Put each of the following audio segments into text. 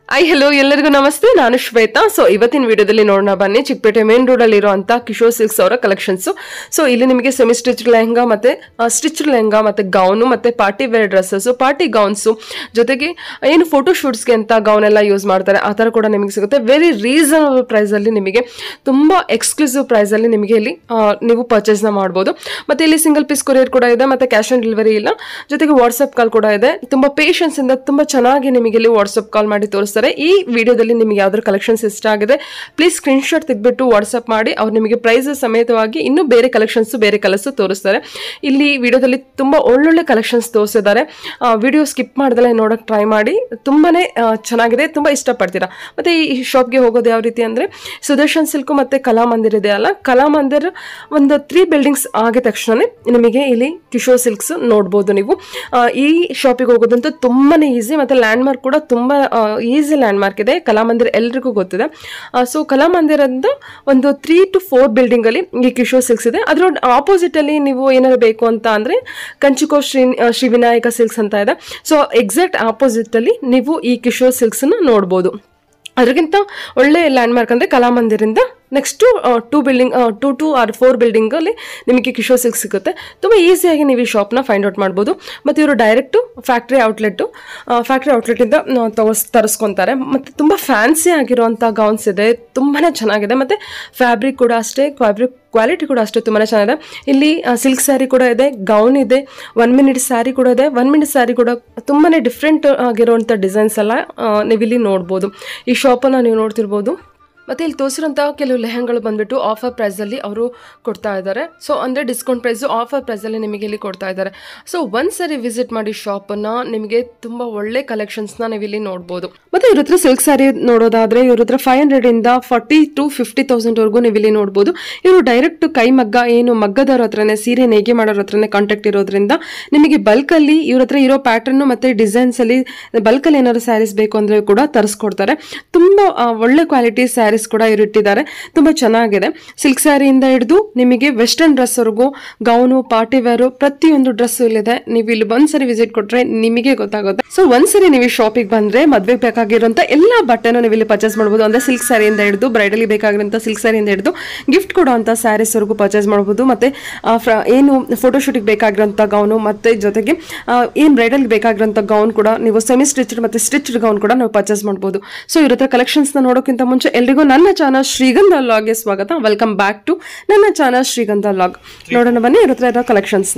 I hello ಎಲ್ಲರಿಗೂ ನಮಸ್ತೆ ನಾನು ಶ್ವೇತಾ ಸೊ ಇವತ್ತಿನ ವಿಡಿಯೋದಲ್ಲಿ ನೋಡೋಣ ಬನ್ನಿ ಚಿಕ್ಕಪೇಟೆ ಮೇನ್ ರೋಡ್ ಅಲ್ಲಿ ಇರುವಂತ ಕಿಶೋರ್ ಸಿಲ್ಕ್ಸ್ ಅವರ ಕಲೆಕ್ಷನ್ಸ್ ಸೊ ಇಲ್ಲಿ ನಿಮಗೆ ಸೆಮಿ ಸ್ಟಿಚ್ ಲೆಹಂಗಾ ಮತ್ತೆ ಸ್ಟಿಚ್ ಲೆಹಂಗಾ ಮತ್ತೆ ಗೌನು ಮತ್ತೆ party wear dresses party gowns ಜೊತೆಗೆ ಏನು ಫೋಟೋ ಶೂಟ್ಸ್ಗೆ ಅಂತ ಗೌನ್ ಎಲ್ಲ ಯೂಸ್ ಮಾಡ್ತಾರೆ ಆ ಥರ ಕೂಡ ನಿಮಗೆ ಸಿಗುತ್ತೆ ವೆರಿ ರೀಸನಬಲ್ ಪ್ರೈಸ್ ಅಲ್ಲಿ ನಿಮಗೆ ತುಂಬಾ ಎಕ್ಸ್ಕ್ಲೂಸಿವ್ ಪ್ರೈಸ್ ಅಲ್ಲಿ ನಿಮಗೆ ಇಲ್ಲಿ ಆ, ನೀವು ಪರ್ಚೇಸ್ ನ ಮಾಡ್ಬೋದು ಮತ್ತೆ ಇಲ್ಲಿ ಸಿಂಗಲ್ ಪೀಸ್ ಕೊರಿಯರ್ ಕೂಡ ಇದೆ ಮತ್ತೆ ಕ್ಯಾಶ್ ಆನ್ ಡೆಲಿವರಿ ಇಲ್ಲ ಜೊತೆಗೆ ವಾಟ್ಸ್ಆಪ್ ಕಾಲ್ ಕೂಡ ಇದೆ ತುಂಬಾ ಪೇಷನ್ಸ್ ಇಂದ ತುಂಬಾ ಚೆನ್ನಾಗಿ ನಿಮಗೆ ಇಲ್ಲಿ ವಾಟ್ಸ್ಆಪ್ ಕಾಲ್ ಮಾಡಿ ತೋರಿಸ್ತಾರೆ ಈ ವಿಡಿಯೋದಲ್ಲಿ ನಿಮಗೆ ಯಾವ್ದಾದ್ರು ಕಲೆಕ್ಷನ್ಸ್ ಇಷ್ಟ ಆಗಿದೆ ಪ್ಲೀಸ್ ಸ್ಕ್ರೀನ್ ಶಾಟ್ ತೆಗೆದ್ಬಿಟ್ಟು ವಾಟ್ಸ್ಆಪ್ ಮಾಡಿ ಅವ್ರು ನಿಮಗೆ ಪ್ರೈಸ್ ಸಮೇತವಾಗಿ ಇನ್ನೂ ಬೇರೆ ಕಲೆಕ್ಷನ್ಸ್ ಬೇರೆ ಕಲರ್ಸ್ ತೋರಿಸ್ತಾರೆ ಇಲ್ಲಿ ವಿಡಿಯೋದಲ್ಲಿ ತುಂಬಾ ಒಳ್ಳೊಳ್ಳೆ ಕಲೆಕ್ಷನ್ಸ್ ತೋರಿಸಿದ್ದಾರೆ ವಿಡಿಯೋ ಸ್ಕಿಪ್ ಮಾಡ್ದಲೇ ನೋಡಕ್ ಟ್ರೈ ಮಾಡಿ ತುಂಬಾನೇ ಆ, ಚೆನ್ನಾಗಿದೆ ತುಂಬಾ ಇಷ್ಟಪಡ್ತೀರಾ ಮತ್ತೆ ಈ ಶಾಪ್ಗೆ ಹೋಗೋದು ಯಾವ ರೀತಿ ಅಂದ್ರೆ ಸುದರ್ಶನ್ ಸಿಲ್ಕ್ ಮತ್ತೆ ಕಲಾಮಂದಿರ್ ಇದೆ ಅಲ್ಲ ಕಲಾಮಂದಿರ್ ಒಂದು ತ್ರೀ ಬಿಲ್ಡಿಂಗ್ಸ್ ಆಗಿದ ತಕ್ಷಣ ನಿಮಗೆ ಇಲ್ಲಿ ಕಿಶೋರ್ ಸಿಲ್ಕ್ಸ್ ನೋಡ್ಬೋದು ನೀವು ಆ, ಈ ಶಾಪಿಗೆ ಹೋಗೋದಂತೂ ತುಂಬಾನೇ ಈಸಿ ಮತ್ತೆ ಲ್ಯಾಂಡ್ ಮಾರ್ಕ್ ಕೂಡ ತುಂಬಾ ಈಸಿ ಲ್ಯಾಂಡ್ ಮಾರ್ಕ್ ಇದೆ ಕಲಾಮಂದಿರ್ ಎಲ್ರಿಗೂ ಗೊತ್ತಿದೆ ಸೊ ಕಲಾಮಂದಿರದ ಒಂದು ತ್ರೀ ಟು ಫೋರ್ ಬಿಲ್ಡಿಂಗ್ ಅಲ್ಲಿ ಈ ಕಿಶೋರ್ ಸಿಲ್ಕ್ಸ್ ಇದೆ ಅದ್ರ ಆಪೋಸಿಟ್ ಅಲ್ಲಿ ನೀವು ಏನಾದ್ರು ಬೇಕು ಅಂತ ಅಂದ್ರೆ ಕಂಚಿಕೋ ಶ್ರೀ ಶ್ರೀ ವಿನಾಯಕ ಸಿಲ್ಕ್ಸ್ ಅಂತ ಇದೆ ಸೊ ಎಕ್ಸಾಕ್ಟ್ ಆಪೋಸಿಟ್ ಅಲ್ಲಿ ನೀವು ಈ ಕಿಶೋರ್ ಸಿಲ್ಕ್ಸ್ ನೋಡ್ಬೋದು ಅದಕ್ಕಿಂತ ಒಳ್ಳೆ ಲ್ಯಾಂಡ್ ಮಾರ್ಕ್ ಅಂದರೆ ಕಲಾಮಂದಿರಿಂದ next two building two to or four ಬಿಲ್ಡಿಂಗಲ್ಲಿ ನಿಮಗೆ ಕಿಶೋರ್ ಸಿಲ್ಕ್ ಸಿಗುತ್ತೆ ತುಂಬ ಈಸಿಯಾಗಿ ನೀವು ಈ ಶಾಪ್ನ ಫೈಂಡ್ ಔಟ್ ಮಾಡ್ಬೋದು ಮತ್ತು ಇವರು ಡೈರೆಕ್ಟು ಫ್ಯಾಕ್ಟ್ರಿ ಔಟ್ಲೆಟ್ಟು ಫ್ಯಾಕ್ಟ್ರಿ ಔಟ್ಲೆಟಿಂದ ತಗೋಸ್ ತರಿಸ್ಕೊತಾರೆ ಮತ್ತು ತುಂಬ ಫ್ಯಾನ್ಸಿ ಆಗಿರುವಂಥ ಗೌನ್ಸ್ ಇದೆ ತುಂಬಾ ಚೆನ್ನಾಗಿದೆ ಮತ್ತು ಫ್ಯಾಬ್ರಿಕ್ ಕೂಡ ಅಷ್ಟೇ ಫ್ಯಾಬ್ರಿಕ್ ಕ್ವಾಲಿಟಿ ಕೂಡ ಅಷ್ಟೇ ತುಂಬಾ ಚೆನ್ನಾಗಿದೆ ಇಲ್ಲಿ ಸಿಲ್ಕ್ ಸ್ಯಾರಿ ಕೂಡ ಇದೆ ಗೌನ್ ಇದೆ ಒನ್ ಮಿನಿಟ್ ಸ್ಯಾರಿ ಕೂಡ ಇದೆ ಒನ್ ಮಿನಿಟ್ ಸ್ಯಾರಿ ಕೂಡ ತುಂಬಾ ಡಿಫ್ರೆಂಟ್ ಆಗಿರುವಂಥ ಡಿಸೈನ್ಸ್ ಎಲ್ಲ ಆ, ನೀವಿಲ್ಲಿ ನೋಡ್ಬೋದು ಈ ಶಾಪನ್ನು ನೀವು ನೋಡ್ತಿರ್ಬೋದು ಮತ್ತು ಇಲ್ಲಿ ತೋರಿಸಿರೋಂಥ ಕೆಲವು ಲೆಹಂಗಳು ಬಂದ್ಬಿಟ್ಟು ಆಫರ್ ಪ್ರೈಸಲ್ಲಿ ಅವರು ಕೊಡ್ತಾ ಇದ್ದಾರೆ ಸೊ ಅಂದರೆ ಡಿಸ್ಕೌಂಟ್ ಪ್ರೈಸು ಆಫರ್ ಪ್ರೈಸಲ್ಲಿ ನಿಮಗೆ ಇಲ್ಲಿ ಕೊಡ್ತಾ ಇದ್ದಾರೆ ಸೊ ಒಂದು ಸರಿ ವಿಸಿಟ್ ಮಾಡಿ ಶಾಪನ್ನು ನಿಮಗೆ ತುಂಬ ಒಳ್ಳೆ ಕಲೆಕ್ಷನ್ಸ್ನ ನೀವು ಇಲ್ಲಿ ನೋಡ್ಬೋದು ಮತ್ತು ಇವ್ರ ಹತ್ರ ಸಿಲ್ಕ್ ಸ್ಯಾರಿ ನೋಡೋದಾದರೆ ಇವ್ರ ಹತ್ರ ಫೈವ್ ಹಂಡ್ರೆಡಿಂದ ಫಾರ್ಟಿ ಟು ಫಿಫ್ಟಿ ತೌಸಂಡ್ವರೆಗೂ ನೀವು ಇಲ್ಲಿ ನೋಡ್ಬೋದು ಇವರು ಡೈರೆಕ್ಟ್ ಕೈ ಮಗ್ಗ ಏನು ಮಗ್ಗದವ್ರ ಹತ್ರನೇ ಸೀರೆ ನೇಯ್ಗೆ ಮಾಡೋರ ಹತ್ರನೇ ಕಾಂಟ್ಯಾಕ್ಟ್ ಇರೋದ್ರಿಂದ ನಿಮಗೆ ಬಲ್ಕಲ್ಲಿ ಇವ್ರ ಹತ್ರ ಇರೋ ಪ್ಯಾಟರ್ನು ಮತ್ತು ಡಿಸೈನ್ಸಲ್ಲಿ ಬಲ್ಕಲ್ಲಿ ಏನಾದ್ರು ಸ್ಯಾರೀಸ್ ಬೇಕು ಅಂದರೆ ಕೂಡ ತರಿಸ್ಕೊಡ್ತಾರೆ ತುಂಬ ಆ, ಒಳ್ಳೆ ಕ್ವಾಲಿಟಿ ಸ್ಯಾರೀಸ್ ಕೂಡ ಇವ್ರು ಇಟ್ಟಿದ್ದಾರೆ ತುಂಬ ಚೆನ್ನಾಗಿದೆ ಸಿಲ್ಕ್ ಸ್ಯಾರಿಯಿಂದ ಹಿಡಿದು ನಿಮಗೆ ವೆಸ್ಟರ್ನ್ ಡ್ರೆಸ್ವರೆಗೂ ಗೌನು ಪಾರ್ಟಿ ವೇರು ಪ್ರತಿಯೊಂದು ಡ್ರೆಸ್ ಇಲ್ಲಿದೆ ನೀವು ಇಲ್ಲಿ ಒಂದ್ಸರಿ ವಿಸಿಟ್ ಕೊಟ್ರೆ ನಿಮಗೆ ಗೊತ್ತಾಗುತ್ತೆ ಸೊ ಒಂದ್ಸರಿ ನೀವು ಫ್ರಾಪಿಗೆ ಬಂದ್ರೆ ಮದ್ವೆಗೆ ಬೇಕಾಗಿರುವಂತ ಎಲ್ಲ ಬಟ್ಟೆನೂ ನೀವು ಇಲ್ಲಿ ಪರ್ಚೇಸ್ ಮಾಡ್ಬೋದು ಅಂದ್ರೆ ಸಿಲ್ಕ್ ಸ್ಯಾರಿಯಿಂದ ಹಿಡಿದು ಬ್ರೈಡಲಿ ಬೇಕಾಗಿರೋಂಥ ಸಿಲ್ಕ್ ಸ್ಯಾರಿಯಿಂದ ಹಿಡಿದು ಗಿಫ್ಟ್ ಕೊಡುವಂಥ ಸ್ಯಾರೀಸ್ವರೆಗೂ ಪರ್ಚೇಸ್ ಮಾಡ್ಬೋದು ಮತ್ತೆ ಆ, ಫ್ರ- ಏನು ಫೋಟೋಶೂಟಿಗೆ ಬೇಕಾಗಿರೋಂಥ ಗೌನು ಮತ್ತೆ ಜೊತೆಗೆ ಆ, ಏನು ಬ್ರೈಡಲ್ಗೆ ಬೇಕಾಗಿರೋಂಥ ಗೌನ್ ಕೂಡ ನೀವು ಸೆಮಿ ಸ್ಟಿಚ್ಡ್ ಮತ್ತೆ ಸ್ಟಿಚ್ಡ್ ಗೌನ್ ಕೂಡ ನಾವು ಪರ್ಚೇಸ್ ಮಾಡ್ಬೋದು ಸೊ ಇವ್ರ ಹತ್ರ ಕಲೆಕ್ಷನ್ಸ್ನ ನೋಡೋಕ್ಕಿಂತ ಮುಂಚೆ ಎಲ್ರಿಗೂ ನನ್ನ ಚಾನಲ್ ಶ್ರೀಗಂಧ ಲಾಗ್ಗೆ ಸ್ವಾಗತ ವೆಲ್ಕಮ್ ಬ್ಯಾಕ್ ಟು ನನ್ನ ಚಾನಲ್ ಶ್ರೀಗಂಧ ಲಾಗ್ ನೋಡೋಣ ಬನ್ನಿ ಇವ್ರ ಹತ್ರ ಇರೋ ಕಲೆಕ್ಷನ್ಸ್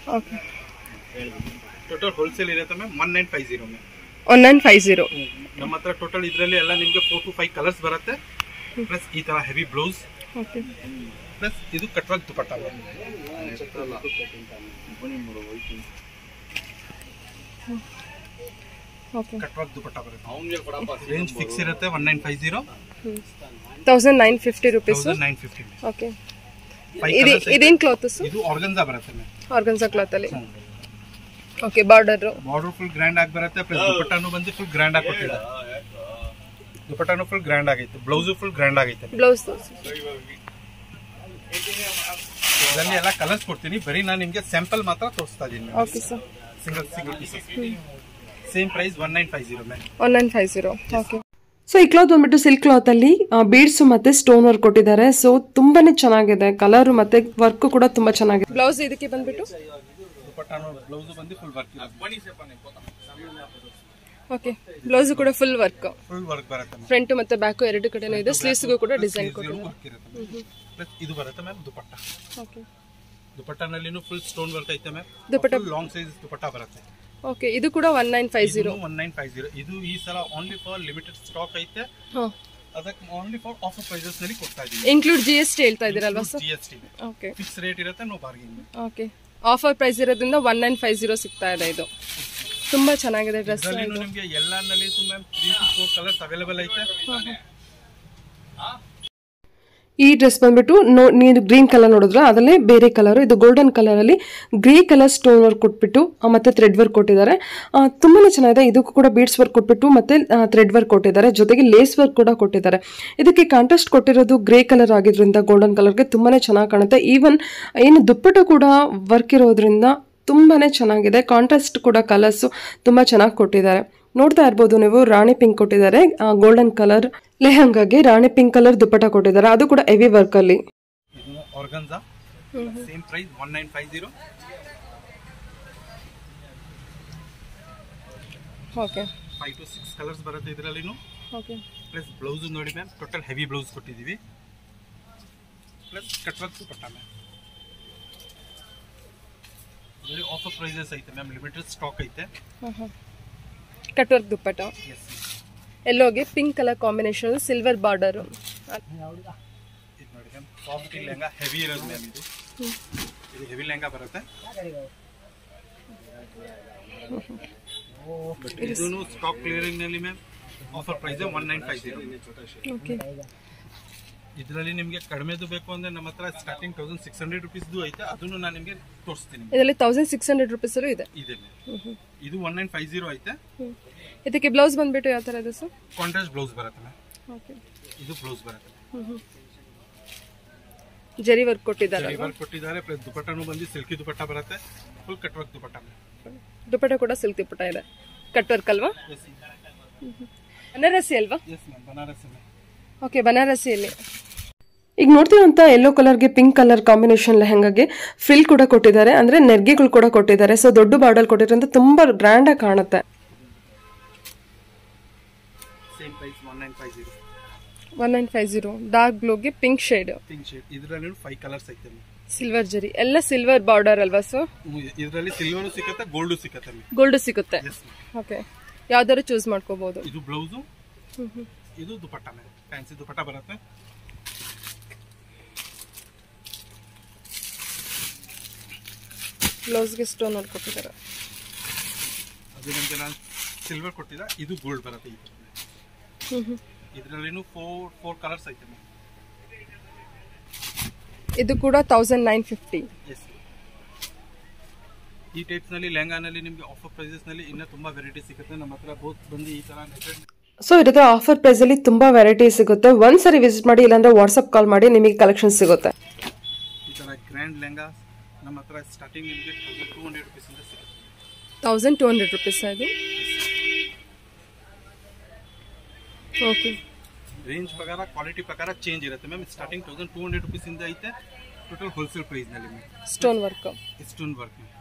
ಟೋಟಲ್ ಹೋಲ್ಸೇಲ್ ಇರುತ್ತೆ ma'am one nine five zero ma'am one nine five zero ನಮ್ಮ ಹತ್ರ ಟೋಟಲ್ ಇದರಲ್ಲಿ ಎಲ್ಲ ನಿಮಗೆ four to five colours plus ಪ್ಲಸ್ ಈ ತರ ಹೆವಿ ಬ್ಲೌಸ್ ಓಕೆ ಪ್ಲಸ್ ಇದು cutwork dupatta okay cutwork dupatta ಬರುತ್ತೆ ರೇಂಜ್ ಫಿಕ್ಸ್ ಇರುತ್ತೆ one nine five zero thousand nine fifty rupees thousand nine fifty okay five ಇದು ಇದೇನು ಕ್ಲಾತ್ಸ್ ಇದು ಆರ್ಗನ್ಸಾ ಬರುತ್ತೆ ಮ್ಯಾಮ್ ಆರ್ಗನ್ಸಾ ಕ್ಲಾತಲ್ಲಿ okay border border full grand ಆಗಿ ಬರುತ್ತೆ ಪ್ಲಸ್ ದುಪಟ್ಟಾನು ಬಂದು ಫುಲ್ ಗ್ರ್ಯಾಂಡ್ ಆಗಿ ಕೊಟ್ಟಿದ್ದಾರೆ ದುಪಟ್ಟಾನು ಫುಲ್ ಗ್ರ್ಯಾಂಡ್ ಆಗೈತೆ ಬ್ಲೌಸು ಫುಲ್ ಗ್ರ್ಯಾಂಡ್ ಆಗೈತೆ ಬ್ಲೌಸ್ ಇದರಲ್ಲಿ ಎಲ್ಲ ಕಲರ್ಸ್ ಕೊಡ್ತೀನಿ ಬರೀ ನಾನು ನಿಮಗೆ ಸ್ಯಾಂಪಲ್ ಮಾತ್ರ ತೋರಿಸ್ತಾ ಇದ್ದೀನಿ okay sir single single pieces same price one nine five zero ma'am one nine five zero okay so ಈ ಕ್ಲಾತ್ ಬಂದ್ಬಿಟ್ಟು ಸಿಲ್ಕ್ ಕ್ಲಾತ್ ಅಲ್ಲಿ ಬೀಡ್ಸ್ ಮತ್ತೆ ಸ್ಟೋನ್ ವರ್ಕ್ ಕೊಟ್ಟಿದ್ದಾರೆ ಸೊ ತುಂಬಾನೇ ಚೆನ್ನಾಗಿದೆ ಕಲರ್ ಮತ್ತೆ ವರ್ಕ್ ಕೂಡ ತುಂಬಾ ಚೆನ್ನಾಗಿದೆ ಬ್ಲೌಸ್ ಇದಕ್ಕೆ ಬಂದ್ಬಿಟ್ಟು ದುಪಟ್ಟಾನು ಬ್ಲೌಸ್ ಬಂದು ಫುಲ್ ವರ್ಕ್ ಓಕೆ ಬ್ಲೌಸ್ ಕೂಡ ಫುಲ್ ವರ್ಕ್ ಫುಲ್ ವರ್ಕ್ ಬರುತ್ತೆ ಮ್ಯಾಮ್ ಫ್ರಂಟ್ ಮತ್ತೆ ಬ್ಯಾಕ್ ಎರಡು ಕಡೆನೂ ಇದೆ ಸ್ಲೀವ್ಸ್ಗೂ ಕೂಡ ಡಿಸೈನ್ ಕೊಟ್ಟಿದೆ ವರ್ಕ್ ಇರುತ್ತೆ ಪ್ಲಸ್ ಇದು ಬರುತ್ತೆ ಮ್ಯಾಮ್ ದುಪಟ್ಟ ಓಕೆ ದುಪಟ್ಟನಲ್ಲಿನೂ ಫುಲ್ ಸ್ಟೋನ್ ವರ್ಕ್ ಐತೆ ma'am dupatta long size dupatta ಬರುತ್ತೆ ಓಕೆ ಇದು ಕೂಡ one nine five zero one nine five zero ಇದು ಈ ಸಲ ಓನ್ಲಿ ಫಾರ್ ಲಿಮಿಟೆಡ್ ಸ್ಟಾಕ್ ಐತೆ ಹಾಂ ಅದಕ್ಕೆ ಓನ್ಲಿ ಫಾರ್ ಆಫರ್ ಪ್ರೈಸಸ್ ನಲ್ಲಿ ಕೊಡ್ತಾ ಇದೀವಿ ಇನ್ಕ್ಲೂಡ್ ಜಿ ಎಸ್ ಟಿ ಹೇಳ್ತಾ ಇದ್ದೀರಲ್ವಾ sir G S T okay fix rate ಇರುತ್ತೆ no bargaining okay offer price ಇರೋದ್ರಿಂದ ಒನ್ ನೈನ್ ಫೈವ್ ಜೀರೋ ಸಿಗ್ತಾ ಇದೆ ಇದು ತುಂಬಾ ಚೆನ್ನಾಗಿದೆ ಡ್ರೆಸ್ ಇದರಲ್ಲಿ ನಿಮಗೆ ಎಲ್ಲನಲ್ಲಿ ma'am three to four colours available ಐತೆ ಈ ಡ್ರೆಸ್ ಬಂದ್ಬಿಟ್ಟು ನೋ ನೀನು ಗ್ರೀನ್ ಕಲರ್ ನೋಡಿದ್ರ ಅದಲ್ಲೇ ಬೇರೆ ಕಲರ್ ಇದು ಗೋಲ್ಡನ್ ಕಲರ್ ಅಲ್ಲಿ ಗ್ರೇ ಕಲರ್ ಸ್ಟೋನ್ ವರ್ಕ್ ಕೊಟ್ಬಿಟ್ಟು ಆ, ಮತ್ತೆ ಥ್ರೆಡ್ ವರ್ಕ್ ಕೊಟ್ಟಿದ್ದಾರೆ ಆ, ತುಂಬಾನೇ ಚೆನ್ನಾಗಿದೆ ಇದಕ್ಕೂ ಕೂಡ ಬೀಡ್ಸ್ ವರ್ಕ್ ಕೊಟ್ಬಿಟ್ಟು ಮತ್ತೆ ಥ್ರೆಡ್ ವರ್ಕ್ ಕೊಟ್ಟಿದ್ದಾರೆ ಜೊತೆಗೆ ಲೇಸ್ ವರ್ಕ್ ಕೂಡ ಕೊಟ್ಟಿದ್ದಾರೆ ಇದಕ್ಕೆ ಕಾಂಟ್ರಾಸ್ಟ್ ಕೊಟ್ಟಿರೋದು ಗ್ರೇ ಕಲರ್ ಆಗಿದ್ರಿಂದ ಗೋಲ್ಡನ್ ಕಲರ್ಗೆ ತುಂಬಾನೇ ಚೆನ್ನಾಗಿ ಕಾಣುತ್ತೆ ಈವನ್ ಏನು ದುಪ್ಪಟ ಕೂಡ ವರ್ಕ್ ಇರೋದ್ರಿಂದ ತುಂಬಾನೇ ಚೆನ್ನಾಗಿದೆ ಕಾಂಟ್ರಾಸ್ಟ್ ಕೂಡ ಕಲರ್ಸು ತುಂಬ ಚೆನ್ನಾಗಿ ಕೊಟ್ಟಿದ್ದಾರೆ ನೋಡ್ತಾ ಇರ್ಬೋದು ನೀವು ರಾಣಿ ಪಿಂಕ್ ಕೊಟ್ಟಿದ್ದಾರೆ ಗೋಲ್ಡನ್ ಕಲರ್ ಲೆಹಂಗಾಗೆ ರಾಣಿ ಪಿಂಕ್ ಕಲರ್ ದುಪ್ಪಟ ಕೊಟ್ಟಿದ್ದಾರೆ ಅದು ಕೂಡ ಹೆವಿ ವರ್ಕ್ ಅಲ್ಲಿ ಇದು organza same price one nine five zero okay five to six colours ಬರುತ್ತೆ ಇದರಲ್ಲಿನೂ ಓಕೆ ಪ್ಲಸ್ ಬ್ಲೌಸ್ ನೋಡಿ ಮ್ಯಾಮ್ ಟೋಟಲ್ ಹೆವಿ ಬ್ಲೌಸ್ ಕೊಟ್ಟಿದ್ದೀವಿ ಪ್ಲಸ್ ಕಟ್ ವರ್ಕ್ ಕೊಟ್ಟ ಮ್ಯಾಮ್ ಇದರಲ್ಲಿ ಆಫರ್ ಪ್ರೈಸಸ್ ಐತೆ ಮ್ಯಾಮ್ ಲಿಮಿಟೆಡ್ ಸ್ಟಾಕ್ ಐತೆ ಕಟ್ ವರ್ಕ್ ದುಪ್ಪಟ ಎಸ್ ಎಲ್ಲೋಗೆ pink colour combination silver border ಇದು ನೋಡಿ ಮ್ಯಾಮ್ ಸಾಫ್ಟ್ ಲೆಹಂಗಾ ಹೆವಿ ಇರೋದು ಮ್ಯಾಮ್ ಇದು ಇದು ಹೆವಿ ಲೆಹಂಗಾ ಬರುತ್ತೆ ಬಟ್ ಇದೂ ಸ್ಟಾಕ್ ಕ್ಲಿಯರಿಂಗ್ ನಲ್ಲಿ ma'am offer price one nine five zero okay ಇದರಲ್ಲಿ ನಿಮಗೆ ಕಡಿಮೆದು ಬೇಕು ಅಂದ್ರೆ ನಮ್ಮ ಹತ್ರ ಸ್ಟಾರ್ಟಿಂಗ್ ತೌಸಂಡ್ ಸಿಕ್ಸ್ ಹಂಡ್ರೆಡ್ ರುಪೀಸ್ದು ಐತೆ ಅದನ್ನು ನಾನು ನಿಮಗೆ ತೋರಿಸ್ತೀನಿ ಇದರಲ್ಲಿ ತೌಸಂಡ್ ಸಿಕ್ಸ್ ಹಂಡ್ರೆಡ್ ರುಪೀಸ್ ಇದೆ ಇದೆ ಮ್ಯಾಮ್ ಇದು ಒನ್ ನೈನ್ ಫೈವ್ ಜೀರೋ ಐತೆ ಇದಕ್ಕೆ ಬ್ಲೌಸ್ ಬಂದ್ಬಿಟ್ಟು ಯಾವ ಥರ ಇದೆ ಸರ್ ಕಾಂಟ್ರಾಸ್ಟ್ ಬ್ಲೌಸ್ ಬರುತ್ತೆ ಮ್ಯಾಮ್ ಓಕೆ ಇದು ಬ್ಲೌಸ್ ಬರುತ್ತೆ ಜರಿ ವರ್ಕ್ ಕೊಟ್ಟಿದ್ದಾರೆ ವರ್ಕ್ ಕೊಟ್ಟಿದ್ದಾರೆ ಪ್ಲಸ್ ದುಪಟ್ಟನು ಬಂದು ಸಿಲ್ಕಿ ದುಪಟ್ಟ ಬರುತ್ತೆ full cut work dupatta ma'am dupatta ಕೂಡ ಸಿಲ್ಕ್ ದುಪ್ಪಟ ಇದೆ ಕಟ್ ವರ್ಕ್ ಅಲ್ವಾ ಎಸ್ ಬನಾರಸಿ ಅಲ್ವಾ yes ma'am Banaras ma'am okay ಬನಾರಸಿಯಲ್ಲಿ ಈಗ ನೋಡ್ತಿರೋಂಥ ಯೆಲ್ಲೋ ಕಲರ್ಗೆ ಪಿಂಕ್ ಕಲರ್ ಕಾಂಬಿನೇಷನ್ ಲೆಹಂಗಾಗೆ ಫ್ರಿಲ್ ಕೂಡ ಕೊಟ್ಟಿದ್ದಾರೆ ಅಂದ್ರೆ ನೆರ್ಗೆಗಳು ಕೂಡ ಕೊಟ್ಟಿದ್ದಾರೆ ಸೊ ದೊಡ್ಡ ಬಾರ್ಡರ್ ಕೊಟ್ಟಿರೋದ್ರಿಂದ ತುಂಬಾ ಗ್ರ್ಯಾಂಡ್ ಆಗಿ ಕಾಣುತ್ತೆ same price one nine five zero one nine five zero dark ಬ್ಲೂಗೆ ಪಿಂಕ್ ಶೇಡ್ ಪಿಂಕ್ ಶೇಡ್ ಇದರಲ್ಲಿ ಫೈವ್ ಕಲರ್ಸ್ ಐತೆ ಮ್ಯಾಮ್ ಸಿಲ್ವರ್ ಜರಿ ಎಲ್ಲ ಸಿಲ್ವರ್ ಬಾರ್ಡರ್ ಅಲ್ವಾ ಸೊ ಇದರಲ್ಲಿ ಸಿಲ್ವರು ಸಿಕ್ಕತ್ತೆ ಗೋಲ್ಡು ಸಿಕ್ಕತ್ತೆ ಮ್ಯಾಮ್ ಗೋಲ್ಡ್ ಸಿಗುತ್ತೆ ಎಸ್ ಓಕೆ ಯಾವ್ದಾದ್ರು ಚೂಸ್ ಮಾಡ್ಕೋಬಹುದು ಇದು ಬ್ಲೌಸು ಇದು ದುಪಟ್ಟ ಮ್ಯಾಮ್ ಫ್ಯಾನ್ಸಿ ದುಪಟ್ಟ ಬರುತ್ತೆ ಬ್ಲೌಸ್ಗೆ ಸ್ಟೋನ್ ಕೊಟ್ಟಿದ್ದಾರೆ ಅದು ನಿಮಗೆ ನಾನು ಸಿಲ್ವರ್ ಕೊಟ್ಟಿದ್ದ ಇದು ಗೋಲ್ಡ್ ಬರುತ್ತೆ ಈ ಇದರಲ್ಲಿನೂ ಫೋರ್ ಫೋರ್ ಕಲರ್ಸ್ ಐತೆ ಮ್ಯಾಮ್ ಇದು ಕೂಡ ತೌಸಂಡ್ ನೈನ್ ಫಿಫ್ಟಿ ಎಸ್ ಈ ಟೈಪ್ಸ್ನಲ್ಲಿ ಲೆಹಂಗಾನಲ್ಲಿ ನಿಮಗೆ ಆಫರ್ ಪ್ರೈಸಸ್ನಲ್ಲಿ ಇನ್ನೂ ತುಂಬ ವೆರೈಟಿ ಸಿಗುತ್ತೆ ನಮ್ಮ ಹತ್ರ ಬೋತ್ ಬಂದು ಈ ಥರ ನೆಟ್ಟೆಡ್ ಸೊ ಇದ್ರ ಆಫರ್ ಪ್ರೈಸ್ ಅಲ್ಲಿ ತುಂಬಾ ವೆರೈಟಿ ಸಿಗುತ್ತೆ ಒಂದ್ಸರಿ ವಿಸಿಟ್ ಮಾಡಿ ಇಲ್ಲಾಂದ್ರೆ ವಾಟ್ಸ್ಆಪ್ ಕಾಲ್ ಮಾಡಿ ನಿಮಗೆ ಕಲೆಕ್ಷನ್ ಸಿಗುತ್ತೆ ಈ ಥರ ಗ್ರ್ಯಾಂಡ್ ಲೆಹಂಗಾ ನಮ್ಮ ಹತ್ರ ಸ್ಟಾರ್ಟಿಂಗ್ ನಿಮಗೆ ತೌಸಂಡ್ ಟೂ ಹಂಡ್ರೆಡ್ ರುಪೀಸಿಂದ ಸಿಗುತ್ತೆ ತೌಸಂಡ್ ಟೂ ಹಂಡ್ರೆಡ್ ರುಪೀಸ್ ಇದು ಓಕೆ ರೇಂಜ್ ಪ್ರಕಾರ ಕ್ವಾಲಿಟಿ ಪ್ರಕಾರ ಚೇಂಜ್ ಇರುತ್ತೆ ma'am starting thousand two hundred ರುಪೀಸಿಂದ ಐತೆ ಟೋಟಲ್ ಹೋಲ್ಸೇಲ್ ಪ್ರೈಸ್ನಲ್ಲಿ ma'am stone work stone work ma'am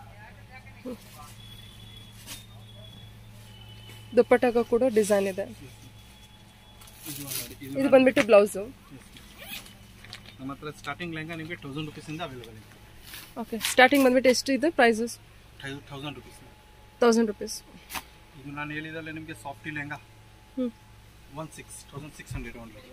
ದುಪ್ಪಟ್ಟಾಗ ಕೂಡ ಡಿಸೈನ್ ಇದೆ ಇದು ನೋಡಿ ಇದು ಇದು ಬಂದ್ಬಿಟ್ಟು ಬ್ಲೌಸು ನಮ್ಮ ಹತ್ರ ಸ್ಟಾರ್ಟಿಂಗ್ ಲೆಹಂಗಾ ನಿಮಗೆ ತೌಸಂಡ್ ರುಪೀಸಿಂದ ಅವೈಲೇಬಲ್ ಇದೆ ಓಕೆ ಸ್ಟಾರ್ಟಿಂಗ್ ಬಂದ್ಬಿಟ್ಟು ಎಷ್ಟು ಇದೆ prices thousand rupees thousand rupees ಇದು ನಾನು ಹೇಳಿದಲ್ಲ ನಿಮಗೆ ಸಾಫ್ಟಿ ಲೆಹಂಗಾ ಹ್ಞೂ one six thousand six hundred only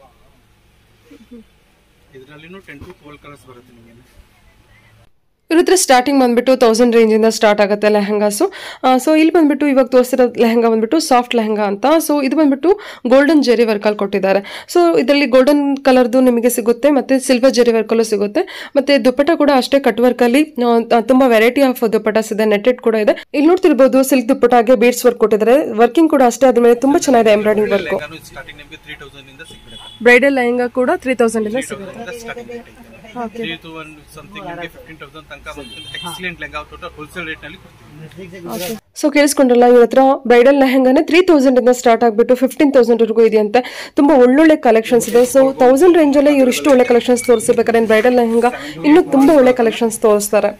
ಇದರಲ್ಲಿನೂ ಟೆನ್ ಟು ಟ್ವೆಲ್ ಕಲರ್ಸ್ ಬರುತ್ತೆ ನಿಮಗೆ ಇವ್ರ ಹತ್ರ ಸ್ಟಾರ್ಟಿಂಗ್ ಬಂದ್ಬಿಟ್ಟು ತೌಸಂಡ್ ರೇಂಜಿಂದ ಸ್ಟಾರ್ಟ್ ಆಗುತ್ತೆ ಲೆಹಂಗಾಸು ಸೊ ಇಲ್ಲಿ ಬಂದ್ಬಿಟ್ಟು ಇವಾಗ ತೋರಿಸಿರೋ ಲೆಹಂಗಾ ಬಂದ್ಬಿಟ್ಟು ಸಾಫ್ಟ್ ಲೆಹಂಗಾ ಅಂತ ಸೊ ಇದು ಬಂದ್ಬಿಟ್ಟು ಗೋಲ್ಡನ್ ಜೆರಿ ವರ್ಕಲ್ಲಿ ಕೊಟ್ಟಿದ್ದಾರೆ ಸೊ ಇದರಲ್ಲಿ ಗೋಲ್ಡನ್ ಕಲರ್ದು ನಿಮಗೆ ಸಿಗುತ್ತೆ ಮತ್ತೆ ಸಿಲ್ವರ್ ಜೆರಿ ವರ್ಕಲ್ಲೂ ಸಿಗುತ್ತೆ ಮತ್ತೆ ದುಪ್ಪಟ ಕೂಡ ಅಷ್ಟೇ ಕಟ್ ವರ್ಕಲ್ಲಿ ತುಂಬಾ ವೆರೈಟಿ ಆಫ್ ದುಪ್ಪಟಾಸ್ ಇದೆ ನೆಟ್ಟೆಡ್ ಕೂಡ ಇದೆ ಇಲ್ಲಿ ನೋಡ್ತಿರ್ಬೋದು ಸಿಲ್ಕ್ ದುಪ್ಪಟಾಗೆ ಬೀಡ್ಸ್ ವರ್ಕ್ ಕೊಟ್ಟಿದ್ದಾರೆ ವರ್ಕಿಂಗ್ ಕೂಡ ಅಷ್ಟೇ ಅದ್ರ ಮೇಲೆ ತುಂಬಾ ಚೆನ್ನಾಗಿದೆ ಎಂಬ್ರಾಯ್ಡಿಂಗ್ ವರ್ಕ್ ಲೆಹಂಗಾನು ಸ್ಟಾರ್ಟಿಂಗ್ ನಿಮಗೆ ತ್ರೀ ತೌಸಂಡ್ ಇಂದ ಸಿಕ್ಬಿಡುತ್ತೆ ಬ್ರೈಡಲ್ ಲೆಹಂಗಾ ಕೂಡ ತ್ರೀ ತೌಸಂಡ್ ಇಂದ ಸಿಗುತ್ತೆ ಸ್ಟಾರ್ಟಿಂಗ್ ರೇಟ್ ಐತೆ ತ್ರೀ ಟು ಒನ್ ಸಮಥಿಂಗ್ ನಿಮಗೆ ಫಿಫ್ಟೀನ್ ತೌಸಂಡ್ ತನಕ excellent lehenga total wholesale rate ನಲ್ಲಿ ಕೊಡ್ತೀವಿ ಸೊ ಕೇಳಿಸ್ಕೊಂಡ್ರಲ್ಲ ಇವ್ರ ಹತ್ರ ಬ್ರೈಡಲ್ ಲೆಹಂಗಾನೆ ತ್ರೀ ತೌಸಂಡ್ ಇಂದ ಸ್ಟಾರ್ಟ್ ಆಗ್ಬಿಟ್ಟು ಫಿಫ್ಟೀನ್ ತೌಸಂಡ್ ವರೆಗೂ ಇದೆಯಂತೆ ತುಂಬಾ ಒಳ್ಳೊಳ್ಳೆ ಕಲೆಕ್ಷನ್ಸ್ ಇದೆ ಸೊ ತೌಸಂಡ್ ರೇಂಜ್ ಅಲ್ಲೇ ಇವ್ರು ಇಷ್ಟು ಒಳ್ಳೆ ಕಲೆಕ್ಷನ್ಸ್ ತೋರಿಸಿರ್ಬೇಕಾದ್ರೆ ಬ್ರೈಡಲ್ ಲೆಹಂಗಾ ಇನ್ನೂ ತುಂಬಾ ಒಳ್ಳೆ ಕಲೆಕ್ಷನ್ಸ್ ತೋರಿಸ್ತಾರೆ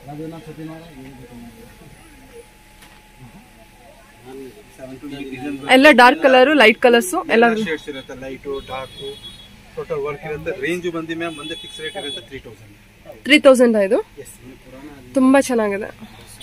ಎಲ್ಲ ಡಾರ್ಕ್ ಕಲರ್ ಲೈಟ್ ಕಲರ್ಸ್ ಎಲ್ಲ ಶೇಡ್ಸ್ ಇರುತ್ತೆ ಲೈಟು ಡಾರ್ಕು ಟೋಟಲ್ ವರ್ಕ್ ಇರುತ್ತೆ ರೇಂಜ್ ಬಂದು ಮ್ಯಾಮ್ ಒಂದೇ ಫಿಕ್ಸ್ ರೇಟ್ ಇರುತ್ತೆ ತ್ರೀ ತೌಸಂಡ್ ತ್ರೀ ತೌಸಂಡ್ ಇದು ಎಸ್ ತುಂಬಾ ಚೆನ್ನಾಗಿದೆ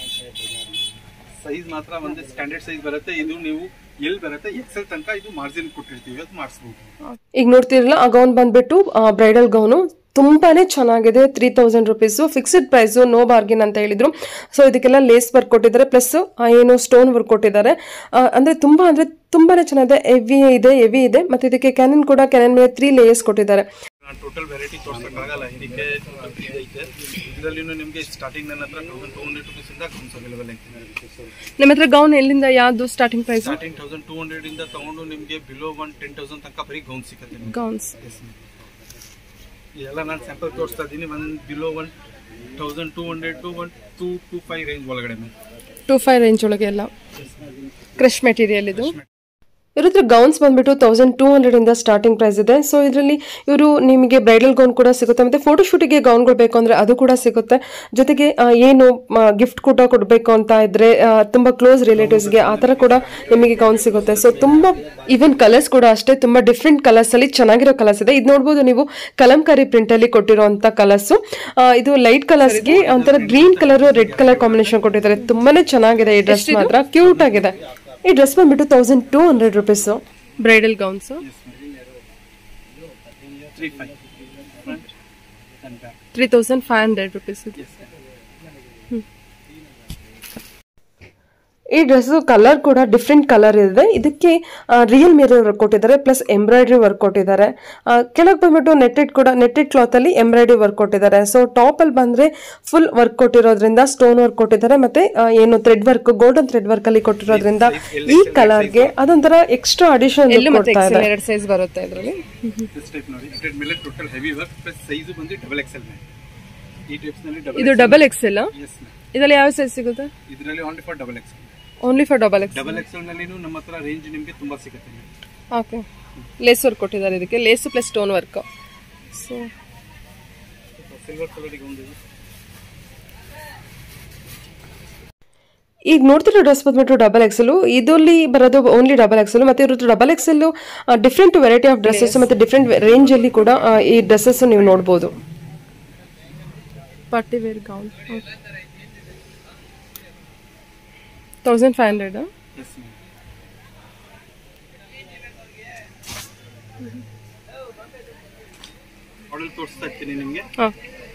ಸೈಜ್ ಮಾತ್ರ ಒಂದು ಸ್ಟ್ಯಾಂಡರ್ಡ್ ಸೈಜ್ ಬರುತ್ತೆ ಇದು ನೀವು ಎಲ್ಲಿ ಬರುತ್ತೆ ಎಕ್ಸೆಲ್ ತನಕ ಇದು ಮಾರ್ಜಿನ್ ಕೊಟ್ಟಿರ್ತೀವಿ ಅದು ಮಾಡಿಸ್ಬೋದು ಈಗ ನೋಡ್ತಿರಲ್ಲ ಆ ಗೌನ್ ಬಂದ್ಬಿಟ್ಟು ಬ್ರೈಡಲ್ ಗೌನು ತುಂಬಾನೇ ಚೆನ್ನಾಗಿದೆ three thousand rupees fixed price no bargain ಅಂತ ಹೇಳಿದ್ರು ಸೊ ಇದಕ್ಕೆಲ್ಲ ಲೇಸ್ ವರ್ಕ್ ಕೊಟ್ಟಿದ್ದಾರೆ ಪ್ಲಸ್ ಏನು ಸ್ಟೋನ್ ವರ್ಕ್ ಕೊಟ್ಟಿದ್ದಾರೆ ಆ, ಅಂದ್ರೆ ತುಂಬಾ ಅಂದ್ರೆ ತುಂಬಾನೇ ಚೆನ್ನಾಗಿದೆ ಹೆವಿ ಇದೆ ಹೆವಿ ಇದೆ ಮತ್ತೆ ಇದಕ್ಕೆ ಕ್ಯಾನನ್ ಕೂಡ ಕ್ಯಾನನ್ ಮೇಲೆ ತ್ರೀ ಲೇಯರ್ಸ್ ಕೊಟ್ಟಿದ್ದಾರೆ ನಾನು ಟೋಟಲ್ ವೆರೈಟಿ ತೋರ್ಸಕ್ಕಾಗಲ್ಲ ಇದಕ್ಕೆ ಟೋಟಲ್ ಐತೆ ಇದರಲ್ಲಿ ನಿಮಗೆ ಸ್ಟಾರ್ಟಿಂಗ್ ನನ್ನ ಹತ್ರ ತೌಸಂಡ್ ಟೂ ಹಂಡ್ರೆಡ್ ರುಪೀಸ್ ಇಂದ ಗೌನ್ಸ್ ಅವೈಲೇಬಲ್ ಐತೆ ನಿಮ್ಮ ಹತ್ರ ಗೌನ್ ಎಲ್ಲಿಂದ ಯಾವ್ದು starting price starting thousand two hundred ಇಂದ ತಗೊಂಡು ನಿಮಗೆ ಬಿಲೋ ಒನ್ ಟೆನ್ ತೌಸಂಡ್ ತನಕ ಬರೀ ಗೌನ್ ಸಿಗುತ್ತೆ ನಿಮ್ಗೆ ಗೌನ್ಸ್ Yes, ma'am. ಇದೆಲ್ಲ ನಾನು ಸ್ಯಾಂಪಲ್ ತೋರಿಸ್ತಾ ಇದ್ದೀನಿ ಒಂದು below one thousand two hundred to one two to five range ಒಳಗಡೆ ಮ್ಯಾಮ್ ಟೂ ಫೈವ್ ರೇಂಜ್ ಒಳಗೆ ಎಲ್ಲ ಕ್ರಶ್ ಮೆಟೀರಿಯಲ್ ಇದು ಇವ್ರ ಹತ್ರ ಗೌನ್ಸ್ ಬಂದ್ಬಿಟ್ಟು ತೌಸಂಡ್ ಟೂ ಹಂಡ್ರೆಡ್ ಇಂದ ಸ್ಟಾರ್ಟಿಂಗ್ ಪ್ರೈಸ್ ಇದೆ ಸೊ ಇದರಲ್ಲಿ ಇವರು ನಿಮಗೆ ಬ್ರೈಡಲ್ ಗೌನ್ ಕೂಡ ಸಿಗುತ್ತೆ ಮತ್ತೆ ಫೋಟೋಶೂಟಿಗೆ ಗೌನ್ಗಳು ಬೇಕು ಅಂದ್ರೆ ಅದು ಕೂಡ ಸಿಗುತ್ತೆ ಜೊತೆಗೆ ಆ, ಏನು ಗಿಫ್ಟ್ ಕೂಡ ಕೊಡಬೇಕು ಅಂತ ಇದ್ರೆ ಆ, ತುಂಬಾ ಕ್ಲೋಸ್ ರಿಲೇಟಿವ್ಸ್ಗೆ ಆ ಥರ ಕೂಡ ನಿಮಗೆ ಗೌನ್ ಸಿಗುತ್ತೆ ಸೊ ತುಂಬಾ ಈವನ್ ಕಲರ್ಸ್ ಕೂಡ ಅಷ್ಟೇ ತುಂಬಾ ಡಿಫ್ರೆಂಟ್ ಕಲರ್ಸ್ ಅಲ್ಲಿ ಚೆನ್ನಾಗಿರೋ ಕಲರ್ಸ್ ಇದೆ ಇದು ನೋಡ್ಬೋದು ನೀವು ಕಲಂಕಾರಿ ಪ್ರಿಂಟ್ ಅಲ್ಲಿ ಕೊಟ್ಟಿರುವಂತ ಕಲರ್ಸ್ ಇದು ಲೈಟ್ ಕಲರ್ಸ್ಗೆ ಒಂಥರ green colour red colour combination ಕೊಟ್ಟಿದ್ದಾರೆ ತುಂಬಾನೇ ಚೆನ್ನಾಗಿದೆ ಈ ಡ್ರೆಸ್ ಮಾತ್ರ ಕ್ಯೂಟ್ ಆಗಿದೆ ಈ ಡ್ರೆಸ್ ಬಂದ್ಬಿಟ್ಟು thousand two hundred rupees bridal gowns three five front and back three thousand five hundred rupees ಈ ಡ್ರೆಸ್ ಕಲರ್ ಕೂಡ ಡಿಫ್ರೆಂಟ್ ಕಲರ್ ಇದೆ ಇದಕ್ಕೆ ರಿಯಲ್ ಮಿರರ್ ವರ್ಕ್ ಕೊಟ್ಟಿದ್ದಾರೆ ಪ್ಲಸ್ ಎಂಬ್ರಾಯ್ಡ್ರಿ ವರ್ಕ್ ಕೊಟ್ಟಿದ್ದಾರೆ ಕೆಳಗೆ ಬಂದ್ಬಿಟ್ಟು ನೆಟ್ಟೆಡ್ ಕೂಡ ನೆಟ್ಟೆಡ್ ಕ್ಲಾತ್ ಅಲ್ಲಿ ಎಂಬ್ರಾಯ್ಡ್ರಿ ವರ್ಕ್ ಕೊಟ್ಟಿದ್ದಾರೆ ಸೊ ಟಾಪ್ ಅಲ್ಲಿ ಬಂದ್ರೆ ಫುಲ್ ವರ್ಕ್ ಕೊಟ್ಟಿರೋದ್ರಿಂದ ಸ್ಟೋನ್ ವರ್ಕ್ ಕೊಟ್ಟಿದ್ದಾರೆ ಮತ್ತೆ ಆ, ಏನು thread work golden thread work ಅಲ್ಲಿ ಕೊಟ್ಟಿರೋದ್ರಿಂದ ಈ ಕಲರ್ಗೆ ಅದೊಂಥರ ಎಕ್ಸ್ಟ್ರಾ ಅಡಿಷನ್ ಕೊಡ್ತಾ ಇದೆ ಎರಡು ಸೈಜ್ ಬರುತ್ತೆ ಇದರಲ್ಲಿ ದಿಸ್ ಟೈಪ್ ನೋಡಿ ಇದ್ರ ಮೇಲೆ total heavy work plus size ಬಂದು ಡಬಲ್ ಎಕ್ಸೆಲ್ ಮ್ಯಾಮ್ ಈ ಟೈಪ್ಸ್ ನಲ್ಲಿ ಡಬಲ್ ಇದು ಡಬಲ್ ಎಕ್ಸೆಲ್ ಎಸ್ ಮ್ಯಾಮ್ ಇದರಲ್ಲಿ ಯಾವ ಸೈಜ್ ಸಿಗುತ್ತೆ ಇದರಲ್ಲಿ only for double XL only for double X double XL ನಲ್ಲಿ ನಮ್ಮ ಹತ್ರ ರೇಂಜ್ ನಿಮಗೆ ತುಂಬಾ ಸಿಗುತ್ತೆ ma'am. ಓಕೆ ಲೇಸ್ ವರ್ಕ್ ಕೊಟ್ಟಿದ್ದಾರೆ ಇದಕ್ಕೆ lace plus stone work so silver ಕಲರಿಗೆ ಒಂದು ಈಗ ನೋಡ್ತಿರೋ ಡ್ರೆಸ್ ಬಂದ್ಬಿಟ್ಟು ಡಬಲ್ ಎಕ್ಸೆಲ್ ಇದರಲ್ಲಿ ಬರೋದು ಓನ್ಲಿ ಡಬಲ್ ಎಕ್ಸೆಲ್ ಮತ್ತೆ ಇವ್ರದ್ದು double XL different variety of dresses ಮತ್ತೆ ಡಿಫ್ರೆಂಟ್ ರೇಂಜ್ ಅಲ್ಲಿ ಕೂಡ ಆ, ಈ ಡ್ರೆಸ್ಸಸ್ ನೀವು ನೋಡ್ಬೋದು party wear gown thousand five hundred yes ma'am model ತೋರಿಸ್ತಾ ಇರ್ತೀನಿ ನಿಮಗೆ ಹಾಂ